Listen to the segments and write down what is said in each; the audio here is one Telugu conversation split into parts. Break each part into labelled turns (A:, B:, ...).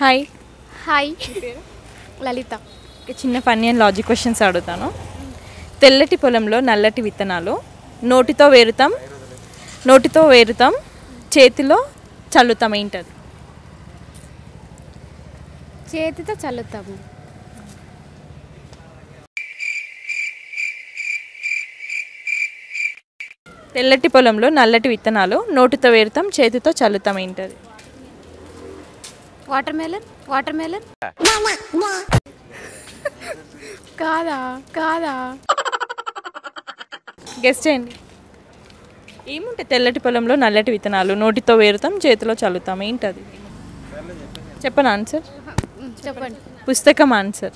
A: హాయ్
B: హాయ్ లలిత
A: ఒక చిన్న ఫన్నీ అండ్ లాజిక్ క్వశ్చన్స్ అడుగుతాను తెల్లటి పొలంలో నల్లటి విత్తనాలు నోటితో వేరుతాం నోటితో వేరుతాం చేతిలో చల్లుతాం ఏంటది
B: చేతితో చల్లుతాము
A: తెల్లటి పొలంలో నల్లటి విత్తనాలు నోటితో వేరుతాం చేతితో చల్లుతాం ఏంటది
B: వాటర్ మెలన్ వాటర్ మెలన్ కాదా కాదా
A: గెస్ట్ చేయండి ఏముంటాయి తెల్లటి పొలంలో నల్లటి విత్తనాలు నోటితో వేరుతాం చేతిలో చల్లుతాం ఏంటది చెప్పను ఆన్సర్
B: చెప్పండి
A: పుస్తకం ఆన్సర్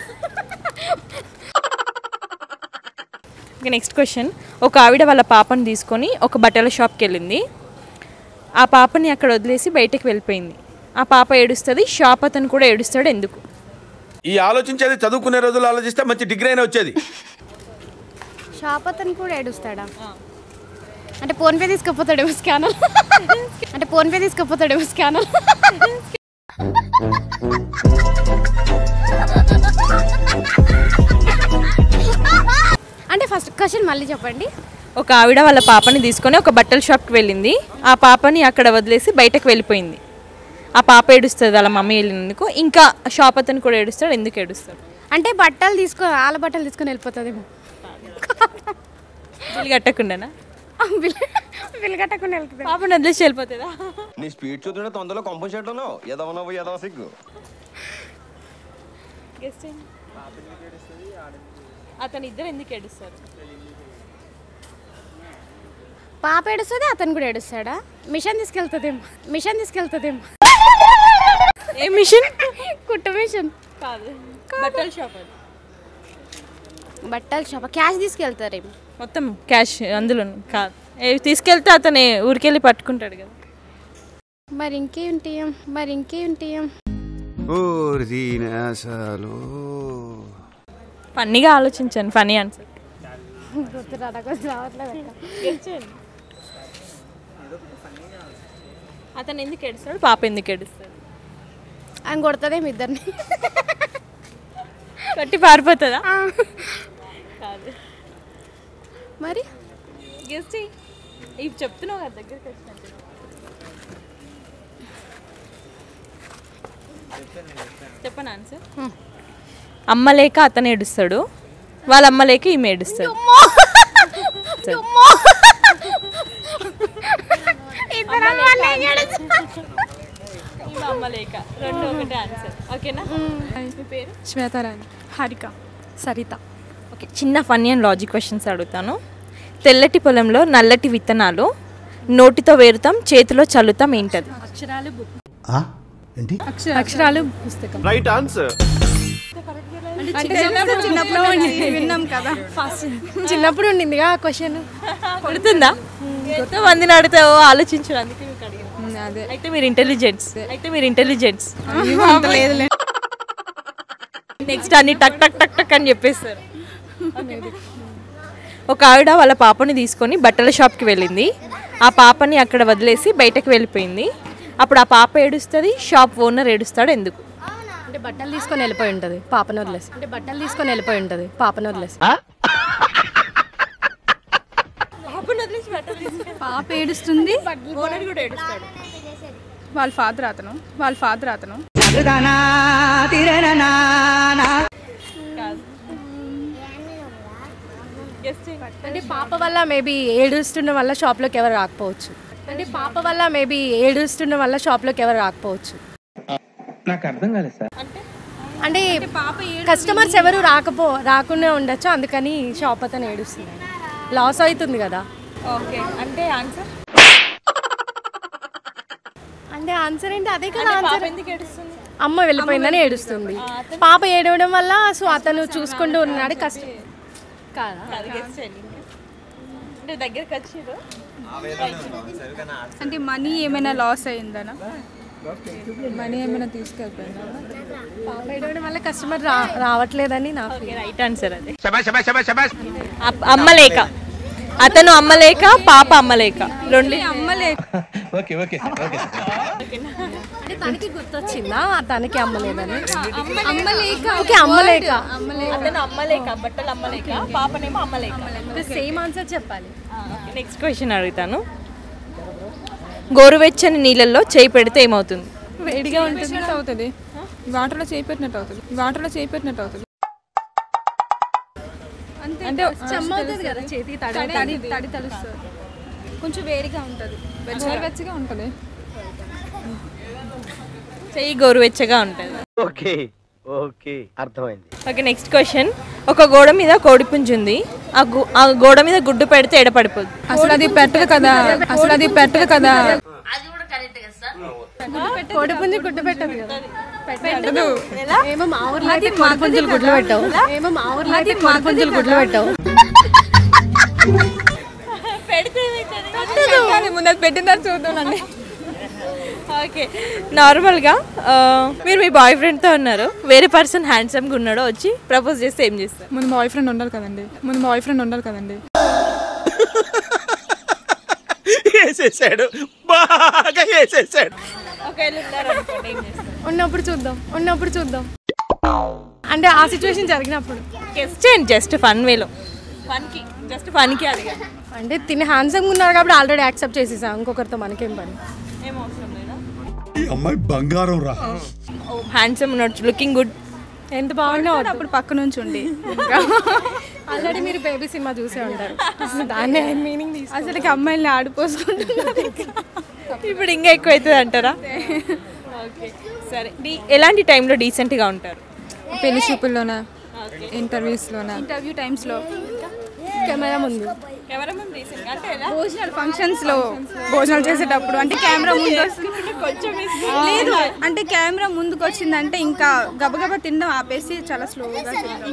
A: ఇక నెక్స్ట్ క్వశ్చన్ ఒక ఆవిడ వాళ్ళ పాపని తీసుకొని ఒక బట్టల షాప్కి వెళ్ళింది ఆ పాపని అక్కడ వదిలేసి బయటకు వెళ్ళిపోయింది ఆ పాప ఏడుస్తుంది షాప్ అతను కూడా ఏడుస్తాడు ఎందుకు
C: ఈ ఆలోచించేది చదువుకునే రోజులు ఆలోచిస్తే మంచి డిగ్రీ అయినా వచ్చేది
B: షాప్ అతను కూడా ఏడుస్తాడా అంటే ఫోన్పే తీసుకుపోతాడేమో స్కానర్ అంటే ఫోన్పే తీసుకుపోతాడేమో స్కానర్ అంటే ఫస్ట్ క్వశ్చన్ మళ్ళీ చెప్పండి
A: ఒక ఆవిడ వాళ్ళ పాపని తీసుకొని ఒక బట్టల షాప్కి వెళ్ళింది ఆ పాపని అక్కడ వదిలేసి బయటకు వెళ్ళిపోయింది ఆ పాప ఏడుస్తుంది వాళ్ళ మమ్మీ వెళ్ళినందుకు ఇంకా షాప్ అతను కూడా ఏడుస్తాడు ఎందుకు ఏడుస్తాడు
B: అంటే బట్టలు తీసుకో ఆల బట్టలు తీసుకొని వెళ్ళిపోతుందేమో
A: బిల్లు కట్టకుండానా
B: బిల్ బిల్ కట్టకుండా వెళ్తుంది
A: పాపని వదిలేసి వెళ్ళిపోతుందా
D: నీ స్పీడ్ చూస్తుంటే తొందరలో కంపు చేయడంలో ఎదవ నవ్వు ఎదవ సిగ్గు
A: అతను ఇద్దరు ఎందుకు ఏడుస్తారు
B: పాప ఏడుస్తుంది అతను కూడా ఏడుస్తాడా మిషన్ తీసుకెళ్తుందేమో మిషన్ తీసుకెళ్తుందేమో
A: ఏ మిషన్
B: కుట్ట మిషన్
A: కాదు బట్టల షాప్ అది
B: బట్టల షాప్ క్యాష్ తీసుకెళ్తారేమో
A: మొత్తం క్యాష్ అందులో కాదు ఏ తీసుకెళ్తే అతను ఊరికెళ్ళి పట్టుకుంటాడు కదా
B: మరి ఇంకేంటి మరి ఇంకేంటి
D: అసలు
A: ఫన్నీగా ఆలోచించాను ఫనీ ఆన్సర్
B: గుర్తు రావట్లేదు
A: అతను ఎందుకు ఏడుస్తాడు పాప ఎందుకు ఏడుస్తాడు
B: ఆయన కొడుతుందేమో ఇద్దరిని
A: కట్టి పారిపోతుందా కాదు
B: మరి
A: గెస్ట్ ఇవి చెప్తున్నావు కదా దగ్గరికి వచ్చినట్టు చెప్పను ఆన్సర్ అమ్మ లేక అతను ఏడుస్తాడు వాళ్ళ అమ్మ లేక ఈమె ఏడుస్తాడు ఈమె అమ్మ లేక రెండు ఒకటే ఆన్సర్ ఓకేనా మీ పేరు
E: శ్వేతారాణి హారిక సరిత
A: ఓకే చిన్న ఫన్నీ అండ్ లాజిక్ క్వశ్చన్స్ అడుగుతాను తెల్లటి పొలంలో నల్లటి విత్తనాలు నోటితో వేరుతాం చేతిలో చల్లుతాం ఏంటది
E: అక్షరాలు
F: ఏంటి
E: అక్షరాలు పుస్తకం
C: రైట్ ఆన్సర్
E: చిన్నప్పుడు ఉండింది, విన్నాం కదా ఫస్ట్ చిన్నప్పుడు ఉండిందిగా క్వశ్చన్
A: కొడుతుందా ఎంతో మందిని అడిగితే ఓ ఆలోచించరు అందుకే మీకు అడిగాను
E: అదే
A: అయితే మీరు ఇంటెలిజెంట్స్ అయితే మీరు ఇంటెలిజెంట్స్
E: అంత లేదులే
A: నెక్స్ట్ అన్ని టక్ టక్ టక్ టక్ అని చెప్పేస్తారు ఒక ఆవిడ వాళ్ళ పాపని తీసుకొని బట్టల షాప్కి వెళ్ళింది ఆ పాపని అక్కడ వదిలేసి బయటకు వెళ్ళిపోయింది అప్పుడు ఆ పాప ఏడుస్తుంది షాప్ ఓనర్ ఏడుస్తాడు ఎందుకు
E: అంటే బట్టలు తీసుకొని వెళ్ళిపోయి ఉంటుంది పాపను వదిలేసి అంటే బట్టలు తీసుకొని వెళ్ళిపోయి ఉంటుంది పాపను వదిలేసి
A: పాపని వదిలేసి బట్టలు తీసుకొని
E: పాప ఏడుస్తుంది
A: ఓనర్ కూడా ఏడుస్తాడు
E: వాళ్ళ ఫాదర్ అతను వాళ్ళ ఫాదర్ అతను అంటే పాప వల్ల మేబీ ఏడుస్తున్న వల్ల షాప్లోకి ఎవరు రాకపోవచ్చు అంటే పాప వల్ల మేబీ ఏడుస్తున్న వల్ల షాప్లోకి ఎవరు రాకపోవచ్చు అంటే కస్టమర్స్ ఎవరు రాకపో రాకుండా ఉండొచ్చు అందుకని షాప్ అతను ఏడుస్తుంది లాస్ అవుతుంది కదా
A: ఓకే అంటే ఆన్సర్
B: అంటే ఆన్సర్ ఏంటి అదే కదా
A: పాప
B: ఆన్సర్
A: ఎందుకు ఏడుస్తుంది
E: అమ్మ వెళ్ళిపోయిందని ఏడుస్తుంది పాప ఏడవడం వల్ల సో అతను చూసుకుంటూ ఉన్నాడు కష్టం కాదా
A: అది guess చేయండి. అంటే దగ్గరికి వచ్చిర్రు
E: అంటే మనీ ఏమైనా లాస్ అయిందనా మనీ ఏమైనా తీసుకెళ్ళిపోయిందా పాప ఏడవడం వల్ల కస్టమర్ రా రావట్లేదని నా
A: ఓకే రైట్ ఆన్సర్ అది అప్- అమ్మ లేక అతను అమ్మలేక పాప అమ్మలేక రెండు
E: అంటే తనకి గుర్తొచ్చిందా తనకి అమ్మలేదని అమ్మలేక ఓకే అమ్మలేక
A: అతను అమ్మలేక బట్టలు అమ్మలేక పాపనేమో అమ్మలేక
E: సేమ్ ఆన్సర్ చెప్పాలి
A: నెక్స్ట్ క్వశ్చన్ అడుగుతాను గోరువెచ్చని నీళ్ళల్లో చేయి పెడితే ఏమవుతుంది
G: వేడిగా ఉంటుంది అవుతుంది వాటర్లో చేయి పెట్టినట్టు అవుతుంది వాటర్లో చేయి పెట్టినట్టు అవుతుంది అంటే
E: చెమ్మవుతుంది కదా చేతి తడి
G: తడి తడి తలుస్తుంది కొంచెం వేడిగా ఉంటుంది వెచ్చగా ఉంటుంది
A: చెయ్యి గోరువెచ్చగా ఉంటుంది
H: ఓకే ఓకే అర్థమైంది
A: ఓకే నెక్స్ట్ క్వశ్చన్ ఒక గోడ మీద కోడిపుంజు ఉంది ఆ గు- ఆ గోడ మీద గుడ్డు పెడితే ఎడపడిపోద్ది
G: అసలు అది పెట్టదు కదా అసలు అది పెట్టదు కదా
E: కోడిపుంజి గుడ్డు పెట్టదు కదా పెట్టదు ఏమో మా ఊర్లో అయితే కోడిపుంజులు గుడ్లు పెట్టావు ఏమో మా ఊర్లో అయితే కోడిపుంజులు గుడ్లు పెట్టావు
G: కానీ ముందు అది పెట్టిన తర్వాత చూద్దామండి
A: ఓకే నార్మల్గా ఆ, మీరు మీ బాయ్ ఫ్రెండ్తో ఉన్నారు వేరే పర్సన్ హ్యాండ్సమ్గా ఉన్నాడో వచ్చి ప్రపోజ్ చేస్తే ఏం చేస్తారు
G: ముందు బాయ్ ఫ్రెండ్ ఉండాలి కదండి ముందు బాయ్ ఫ్రెండ్ ఉండాలి కదండి
C: వేసేసాడు బాగా వేసేసాడు
A: ఒకవేళ ఉన్నారనుకోండి ఏం చేస్తారు
E: ఉన్నప్పుడు చూద్దాం ఉన్నప్పుడు చూద్దాం అంటే ఆ సిచ్యువేషన్ జరిగినప్పుడు
A: గెస్ట్ చేయండి జస్ట్ ఫన్ వేలో ఫన్కి జస్ట్ ఫన్కి అడిగా
E: అంటే తిని హ్యాండ్సమ్ ఉన్నారు కాబట్టి ఆల్రెడీ యాక్సెప్ట్ చేసేసాం ఇంకొకరితో మనకేం పని
A: ఏం అవసరం లేదా
F: ఈ అమ్మాయి బంగారం రా
A: హ్యాండ్సమ్ ఉన్నాడు లుకింగ్ గుడ్
E: ఎంత బాగున్నా
G: అప్పుడు పక్క నుంచి ఉండి
E: ఆల్రెడీ మీరు బేబీ సినిమా చూసే ఉంటారు దాన్ని మీనింగ్ తీసి
G: అసలు అమ్మాయిని ఆడిపోసుకుంటున్నారు
A: ఇప్పుడు ఇంకా ఎక్కువ అవుతుంది అంటారా ఓకే సరే డీ- ఎలాంటి టైంలో డీసెంట్గా ఉంటారు
G: పెళ్లి చూపుల్లోనా ఇంటర్వ్యూస్లోనా
I: ఇంటర్వ్యూ టైమ్స్లో
E: కెమెరా ముందు
A: కెమెరామెన్ డీసెంట్గా అంటే ఎలా
I: భోజనాలు ఫంక్షన్స్లో భోజనాలు చేసేటప్పుడు అంటే కెమెరా ముందు వస్తుంది లేదు అంటే కెమెరా ముందుకు వచ్చిందంటే ఇంకా గబగబా తినడం ఆపేసి చాలా స్లోగా తింటాం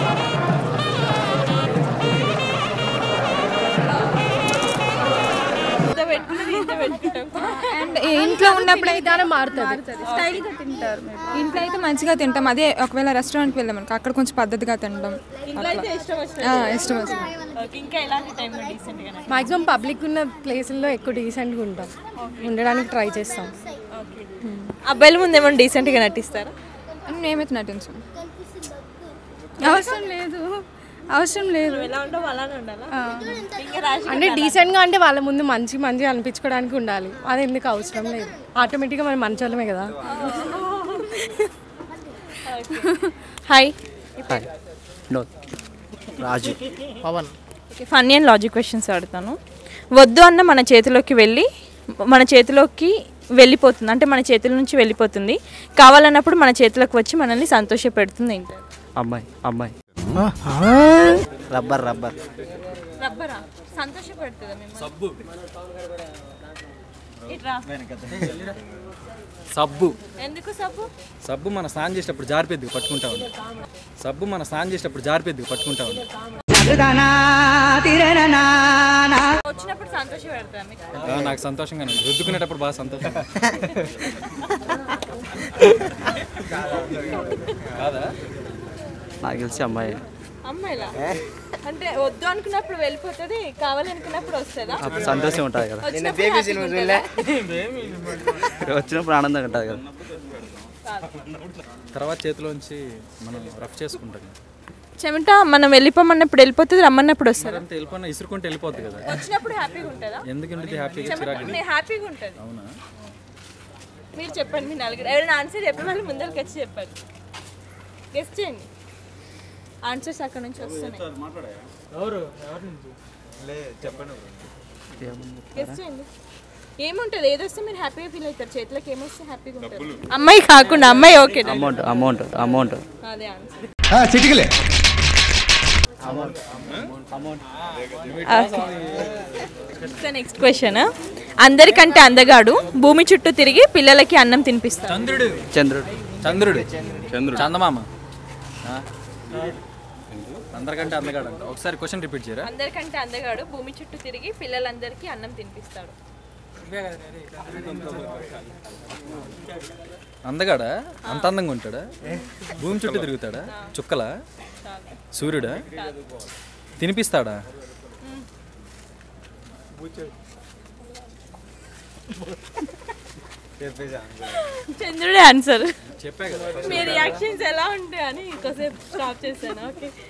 A: ఇంత పెట్టుకున్నది ఇంత పెట్టుకుంటాం
G: అండ్ ఇంట్లో ఉన్నప్పుడు
E: విధానం మారుతుంది
I: స్టైల్గా తింటారు మీరు
G: ఇంట్లో అయితే మంచిగా తింటాం అదే ఒకవేళ రెస్టారెంట్కి వెళ్ళాం అనుకో అక్కడ కొంచెం పద్ధతిగా తినడం
A: ఇంట్లో అయితే ఇష్టం వచ్చిన
G: ఆ, ఇష్టం వస్తుంది
A: ఓకే ఇంకా ఎలాంటి టైంలో డీసెంట్గా
E: మాక్సిమం పబ్లిక్ ఉన్న ప్లేసుల్లో ఎక్కువ డీసెంట్గా ఉంటాం ఉండడానికి ట్రై చేస్తాం
A: అబ్బాయిల ముందు ఏమైనా డీసెంట్గా నటిస్తారా
G: మేమైతే నటించాం
I: అవసరం లేదు అవసరం లేదు
A: ఎలా ఉంటావు అలానే ఉండాలా ఇంకా రాసి
E: అంటే డీసెంట్గా అంటే వాళ్ళ ముందు మంచి మంచి అనిపించుకోవడానికి ఉండాలి అది ఎందుకు అవసరం లేదు ఆటోమేటిక్గా మనం మంచి వాళ్ళమే కదా
A: hi
H: Raju Pavan
A: okay funny and logic questions అడుగుతాను వద్దు అన్న మన చేతిలోకి వెళ్ళి మన చేతిలోకి వెళ్ళిపోతుంది అంటే మన చేతుల నుంచి వెళ్ళిపోతుంది కావాలన్నప్పుడు మన చేతిలోకి వచ్చి మనల్ని సంతోష పెడుతుంది ఏంటి
H: అమ్మాయి అమ్మాయి రబ్బర్ రబ్బర్
A: రబ్బరా సంతోష పెడుతుంది సబ్బు
J: సబ్బు
A: ఎందుకు సబ్బు
J: సబ్బు మన స్నానం చేసేటప్పుడు జారిపోద్ది పట్టుకుంటా ఉంది సబ్బు మన స్నానం చేసేటప్పుడు జారిపోద్ది పట్టుకుంటా ఉంది
A: వచ్చినప్పుడు సంతోష పెడతాను మీకు
J: ఆ, నాకు సంతోషంగా ఉంది రుద్దుకునేటప్పుడు బాగా సంతోషం కాదా
H: నాకు తెలిసి అమ్మాయి
A: అమ్మాయిలా అంటే వద్దు అనుకున్నప్పుడు వెళ్ళిపోతుంది కావాలి అనుకున్నప్పుడు వస్తుందా
H: అప్పుడు సంతోషం ఉంటుంది కదా
A: వచ్చినప్పుడు happy ఉంటుందా?
H: వచ్చినప్పుడు ఆనందంగా ఉంటుంది కదా
J: తర్వాత చేతిలోంచి మనం రఫ్ చేసుకుంటాం
A: చెమట మనం వెళ్ళిపోమన్నప్పుడు వెళ్ళిపోతుంది రమ్మన్నప్పుడు వస్తుంది
J: అంత వెళ్ళిపోయినా ఇసురుకుంటే వెళ్ళిపోద్ది కదా
A: వచ్చినప్పుడు హ్యాపీగా ఉంటుందా
J: ఎందుకు ఉంటుంది హ్యాపీగా
A: చెమట
J: చిరాకు
A: నేను హ్యాపీగా ఉంటుంది
J: అవునా
A: మీరు చెప్పండి మీ నలుగురు ఎవరైనా ఆన్సర్ చెప్పి మళ్ళీ ముందరికి వచ్చి చెప్పండి గెస్ట్ చేయండి ఆన్సర్స్ అక్కడ నుంచి వస్తున్నాయి గెస్ట్ చేయండి ఏముంటుంది ఏదొస్తే మీరు హ్యాపీగా ఫీల్ అవుతారు చేతిలోకి ఏమొస్తే హ్యాపీగా ఉంటారు అమ్మాయి కాకుండా అమ్మాయి ఓకే
H: అమౌంట్ అమౌంట్ అమౌంట్
A: అదే ఆన్సర్
F: చిటికలే
A: నెక్స్ట్ క్వశ్చన్ అందరికంటే అందగాడు భూమి చుట్టూ తిరిగి పిల్లలకి అన్నం తినిపిస్తాడు
J: చంద్రుడు
H: చంద్రుడు
J: చంద్రుడు చంద్రుడు చందమామ ఆ? అందరికంటే అందగాడు అంట ఒకసారి క్వశ్చన్ రిపీట్ చేయరా
A: అందరికంటే అందగాడు భూమి చుట్టూ తిరిగి పిల్లలందరికీ అన్నం తినిపిస్తాడు
J: అందగాడా అంత అందంగా ఉంటాడా భూమి చుట్టూ తిరుగుతాడా చుక్కలా సూర్యుడా తినిపిస్తాడా
A: చంద్రుడే ఆన్సర్
J: చెప్పే కదా
A: మీ రియాక్షన్స్ ఎలా ఉంటాయని ఇంకోసేపు స్టాప్ చేశాను ఓకే